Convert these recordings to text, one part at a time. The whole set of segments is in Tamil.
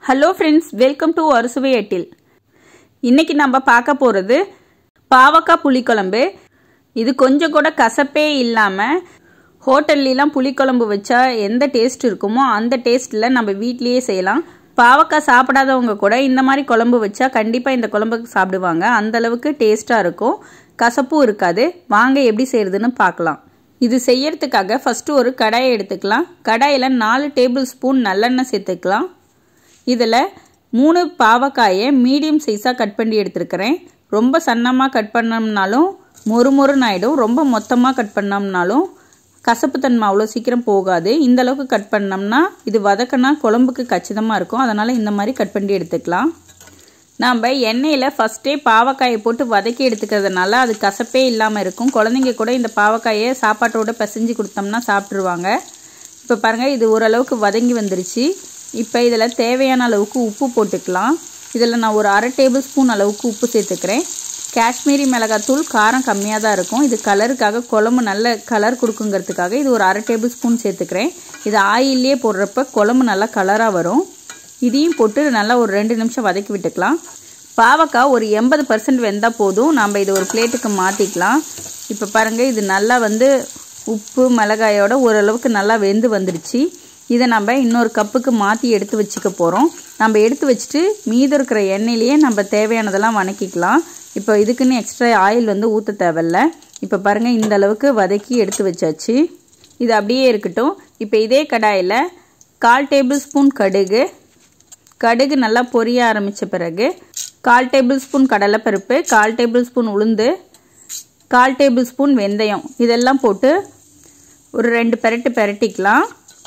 ஹலோ ஃப்ரெண்ட்ஸ் வெல்கம் டு அறுசுவை எட்டில் இன்னைக்கு நம்ம பார்க்க போகிறது பாவக்காய் புளிக்குழம்பு இது கொஞ்சம் கூட கசப்பே இல்லாமல் ஹோட்டல்லாம் புளிக்குழம்பு வச்சா எந்த டேஸ்ட் இருக்குமோ அந்த டேஸ்ட்டில் நம்ம வீட்லேயே செய்யலாம் பாவக்காய் சாப்பிடாதவங்க கூட இந்த மாதிரி குழம்பு வச்சா கண்டிப்பாக இந்த குழம்புக்கு சாப்பிடுவாங்க அந்த அளவுக்கு டேஸ்ட்டாக இருக்கும் கசப்பும் இருக்காது வாங்க எப்படி செய்யறதுன்னு பார்க்கலாம் இது செய்யறதுக்காக ஃபஸ்ட்டு ஒரு கடாயை எடுத்துக்கலாம் கடாயில் நாலு டேபிள் ஸ்பூன் நல்லெண்ணெய் சேர்த்துக்கலாம் இதில் மூணு பாவக்காயை மீடியம் சைஸாக கட் பண்ணி எடுத்துருக்கிறேன் ரொம்ப சன்னமாக கட் பண்ணோம்னாலும் மொறு மொறுன்னு ஆகிடும் ரொம்ப மொத்தமாக கட் பண்ணோம்னாலும் கசப்புத்தன்மை அவ்வளோ சீக்கிரம் போகாது இந்த அளவுக்கு கட் பண்ணோம்னா இது வதக்கினா குழம்புக்கு கச்சிதமாக இருக்கும் அதனால் இந்த மாதிரி கட் பண்ணி எடுத்துக்கலாம் நம்ம எண்ணெயில் ஃபஸ்ட்டே பாவக்காயை போட்டு வதக்கி எடுத்துக்கிறதுனால அது கசப்பே இல்லாமல் இருக்கும் குழந்தைங்க கூட இந்த பாவக்காயை சாப்பாட்டோட பிசைஞ்சு கொடுத்தோம்னா சாப்பிட்ருவாங்க இப்போ பாருங்கள் இது ஓரளவுக்கு வதங்கி வந்துருச்சு இப்போ இதில் தேவையான அளவுக்கு உப்பு போட்டுக்கலாம் இதில் நான் ஒரு அரை டேபிள் ஸ்பூன் அளவுக்கு உப்பு சேர்த்துக்கிறேன் காஷ்மீரி மிளகாத்தூள் காரம் கம்மியாக தான் இருக்கும் இது கலருக்காக குழம்பு நல்ல கலர் கொடுக்குங்கிறதுக்காக இது ஒரு அரை டேபிள் ஸ்பூன் சேர்த்துக்கிறேன் இது ஆயிலே போடுறப்ப குழம்பு நல்லா கலராக வரும் இதையும் போட்டு நல்லா ஒரு ரெண்டு நிமிஷம் வதக்கி விட்டுக்கலாம் பாவக்காய் ஒரு எண்பது பர்சன்ட் வெந்தால் போதும் நம்ம இதை ஒரு பிளேட்டுக்கு மாற்றிக்கலாம் இப்போ பாருங்கள் இது நல்லா வந்து உப்பு மிளகாயோட ஓரளவுக்கு நல்லா வெந்து வந்துடுச்சு இதை நம்ம இன்னொரு கப்புக்கு மாற்றி எடுத்து வச்சுக்க போகிறோம் நம்ம எடுத்து வச்சுட்டு மீதம் இருக்கிற எண்ணெயிலேயே நம்ம தேவையானதெல்லாம் வணக்கிக்கலாம் இப்போ இதுக்குன்னு எக்ஸ்ட்ரா ஆயில் வந்து ஊற்ற தேவையில்ல இப்போ பாருங்கள் இந்த அளவுக்கு வதக்கி எடுத்து வச்சாச்சு இது அப்படியே இருக்கட்டும் இப்போ இதே கடாயில் கால் டேபிள் ஸ்பூன் கடுகு கடுகு நல்லா பொரிய ஆரம்பித்த பிறகு கால் டேபிள் ஸ்பூன் கடலைப்பருப்பு கால் டேபிள் ஸ்பூன் உளுந்து கால் டேபிள் ஸ்பூன் வெந்தயம் இதெல்லாம் போட்டு ஒரு ரெண்டு பெரட்டு பெரட்டிக்கலாம்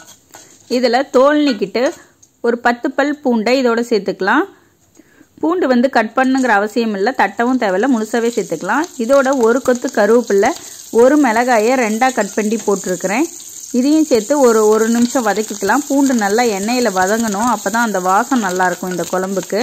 இதில் தோல் நீக்கிட்டு ஒரு பத்து பல் பூண்டை இதோட சேர்த்துக்கலாம் பூண்டு வந்து கட் பண்ணுங்கிற அவசியம் இல்லை தட்டவும் தேவையில்ல முழுசாகவே சேர்த்துக்கலாம் இதோட ஒரு கொத்து கருவேப்பில்லை ஒரு மிளகாயை ரெண்டாக கட் பண்ணி போட்டிருக்கிறேன் இதையும் சேர்த்து ஒரு ஒரு நிமிஷம் வதக்கிக்கலாம் பூண்டு நல்லா எண்ணெயில் வதங்கணும் அப்போ தான் அந்த வாசம் நல்லாயிருக்கும் இந்த குழம்புக்கு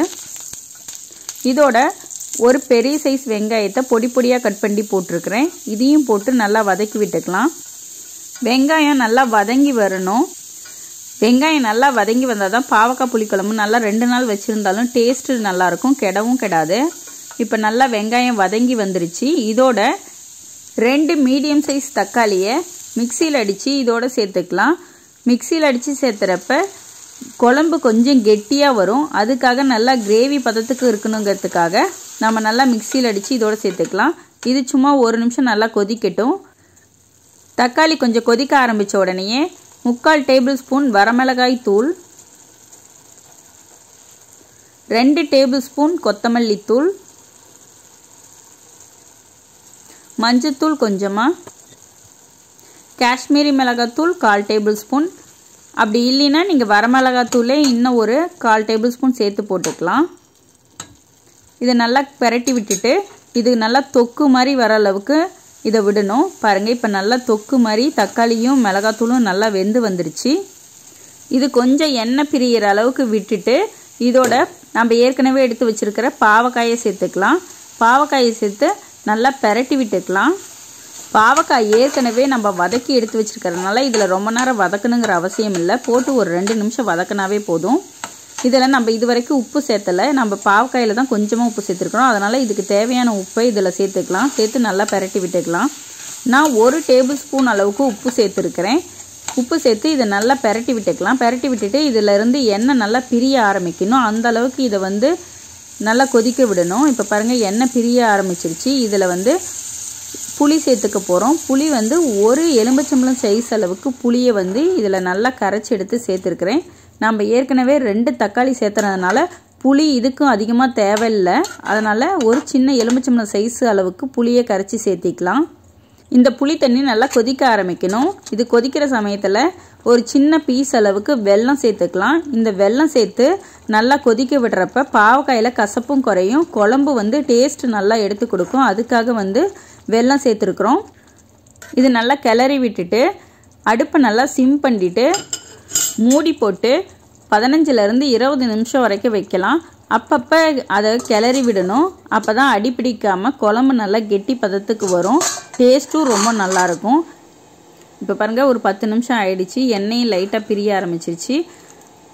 இதோட ஒரு பெரிய சைஸ் வெங்காயத்தை பொடி பொடியாக கட் பண்ணி போட்டிருக்கிறேன் இதையும் போட்டு நல்லா வதக்கி விட்டுக்கலாம் வெங்காயம் நல்லா வதங்கி வரணும் வெங்காயம் நல்லா வதங்கி வந்தால் தான் பாவக்காய் புளிக்குழம்பு நல்லா ரெண்டு நாள் வச்சுருந்தாலும் டேஸ்ட்டு நல்லாயிருக்கும் கெடவும் கெடாது இப்போ நல்லா வெங்காயம் வதங்கி வந்துருச்சு இதோட ரெண்டு மீடியம் சைஸ் தக்காளியை மிக்சியில் அடித்து இதோட சேர்த்துக்கலாம் மிக்சியில் அடித்து சேர்த்துறப்ப குழம்பு கொஞ்சம் கெட்டியாக வரும் அதுக்காக நல்லா கிரேவி பதத்துக்கு இருக்கணுங்கிறதுக்காக நம்ம நல்லா மிக்சியில் அடித்து இதோட சேர்த்துக்கலாம் இது சும்மா ஒரு நிமிஷம் நல்லா கொதிக்கட்டும் தக்காளி கொஞ்சம் கொதிக்க ஆரம்பித்த உடனேயே முக்கால் டேபிள் ஸ்பூன் வரமிளகாய் தூள் ரெண்டு டேபிள் ஸ்பூன் கொத்தமல்லி தூள் மஞ்சத்தூள் கொஞ்சமாக காஷ்மீரி மிளகாத்தூள் கால் டேபிள் ஸ்பூன் அப்படி இல்லைன்னா நீங்கள் வரமிளகாத்தூளே இன்னும் ஒரு கால் டேபிள் ஸ்பூன் சேர்த்து போட்டுக்கலாம் இதை நல்லா பெரட்டி விட்டுட்டு இது நல்லா தொக்கு மாதிரி வர அளவுக்கு இதை விடணும் பாருங்கள் இப்போ நல்லா தொக்கு மாதிரி தக்காளியும் மிளகாத்தூளும் நல்லா வெந்து வந்துருச்சு இது கொஞ்சம் எண்ணெய் பிரியிற அளவுக்கு விட்டுட்டு இதோட நம்ம ஏற்கனவே எடுத்து வச்சுருக்கிற பாவக்காயை சேர்த்துக்கலாம் பாவக்காயை சேர்த்து நல்லா பெரட்டி விட்டுக்கலாம் பாவக்காய் ஏற்கனவே நம்ம வதக்கி எடுத்து வச்சுருக்கறதுனால இதில் ரொம்ப நேரம் வதக்கணுங்கிற அவசியம் இல்லை போட்டு ஒரு ரெண்டு நிமிஷம் வதக்கினாவே போதும் இதில் நம்ம இது வரைக்கும் உப்பு சேர்த்தலை நம்ம பாவக்காயில் தான் கொஞ்சமாக உப்பு சேர்த்துருக்குறோம் அதனால் இதுக்கு தேவையான உப்பை இதில் சேர்த்துக்கலாம் சேர்த்து நல்லா பெரட்டி விட்டுக்கலாம் நான் ஒரு டேபிள் ஸ்பூன் அளவுக்கு உப்பு சேர்த்துருக்கிறேன் உப்பு சேர்த்து இதை நல்லா பெரட்டி விட்டுக்கலாம் பெரட்டி விட்டுட்டு இதிலேருந்து எண்ணெய் நல்லா பிரிய ஆரம்பிக்கணும் அந்த அளவுக்கு இதை வந்து நல்லா கொதிக்க விடணும் இப்போ பாருங்கள் எண்ணெய் பிரிய ஆரம்பிச்சிருச்சு இதில் வந்து புளி சேர்த்துக்க போகிறோம் புளி வந்து ஒரு எலும்பச்சம்பளம் சைஸ் அளவுக்கு புளியை வந்து இதில் நல்லா கரைச்சி எடுத்து சேர்த்துருக்குறேன் நம்ம ஏற்கனவே ரெண்டு தக்காளி சேர்த்துறதுனால புளி இதுக்கும் அதிகமாக தேவையில்லை அதனால் ஒரு சின்ன எலும்பச்சம்பளம் சைஸ் அளவுக்கு புளியை கரைச்சி சேர்த்திக்கலாம் இந்த புளி தண்ணி நல்லா கொதிக்க ஆரம்பிக்கணும் இது கொதிக்கிற சமயத்தில் ஒரு சின்ன பீஸ் அளவுக்கு வெல்லம் சேர்த்துக்கலாம் இந்த வெல்லம் சேர்த்து நல்லா கொதிக்க விடுறப்ப பாவக்காயில் கசப்பும் குறையும் குழம்பு வந்து டேஸ்ட் நல்லா எடுத்து கொடுக்கும் அதுக்காக வந்து வெல்லம் சேர்த்துருக்குறோம் இது நல்லா கிளறி விட்டுட்டு அடுப்பை நல்லா சிம் பண்ணிட்டு மூடி போட்டு பதினஞ்சுலேருந்து இருபது நிமிஷம் வரைக்கும் வைக்கலாம் அப்பப்போ அதை கிளறி விடணும் அப்போ தான் அடி பிடிக்காமல் குழம்பு நல்லா கெட்டி பதத்துக்கு வரும் டேஸ்ட்டும் ரொம்ப நல்லாயிருக்கும் இப்போ பாருங்கள் ஒரு பத்து நிமிஷம் ஆயிடுச்சு எண்ணெயும் லைட்டாக பிரிய ஆரம்பிச்சிருச்சு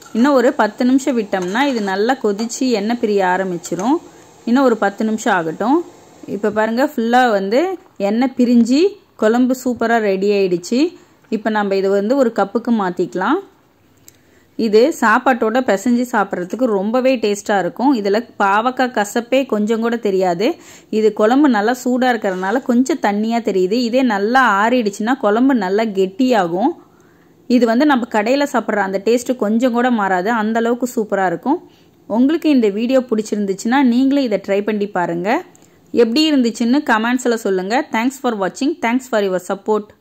இன்னும் ஒரு பத்து நிமிஷம் விட்டோம்னா இது நல்லா கொதித்து எண்ணெய் பிரிய ஆரம்பிச்சிரும் இன்னும் ஒரு பத்து நிமிஷம் ஆகட்டும் இப்போ பாருங்கள் ஃபுல்லாக வந்து எண்ணெய் பிரிஞ்சு குழம்பு சூப்பராக ரெடி ஆயிடுச்சு இப்போ நம்ம இதை வந்து ஒரு கப்புக்கு மாற்றிக்கலாம் இது சாப்பாட்டோட பிசைஞ்சு சாப்பிட்றதுக்கு ரொம்பவே டேஸ்ட்டாக இருக்கும் இதில் பாவக்காய் கசப்பே கொஞ்சம் கூட தெரியாது இது குழம்பு நல்லா சூடாக இருக்கிறதுனால கொஞ்சம் தண்ணியாக தெரியுது இதே நல்லா ஆறிடுச்சுன்னா குழம்பு நல்லா கெட்டியாகும் இது வந்து நம்ம கடையில் சாப்பிட்ற அந்த டேஸ்ட்டு கொஞ்சம் கூட மாறாது அந்த அளவுக்கு சூப்பராக இருக்கும் உங்களுக்கு இந்த வீடியோ பிடிச்சிருந்துச்சுன்னா நீங்களும் இதை ட்ரை பண்ணி பாருங்கள் எப்படி இருந்துச்சுன்னு கமெண்ட்ஸில் சொல்லுங்கள் தேங்க்ஸ் ஃபார் வாட்சிங் தேங்க்ஸ் ஃபார் யுவர் சப்போர்ட்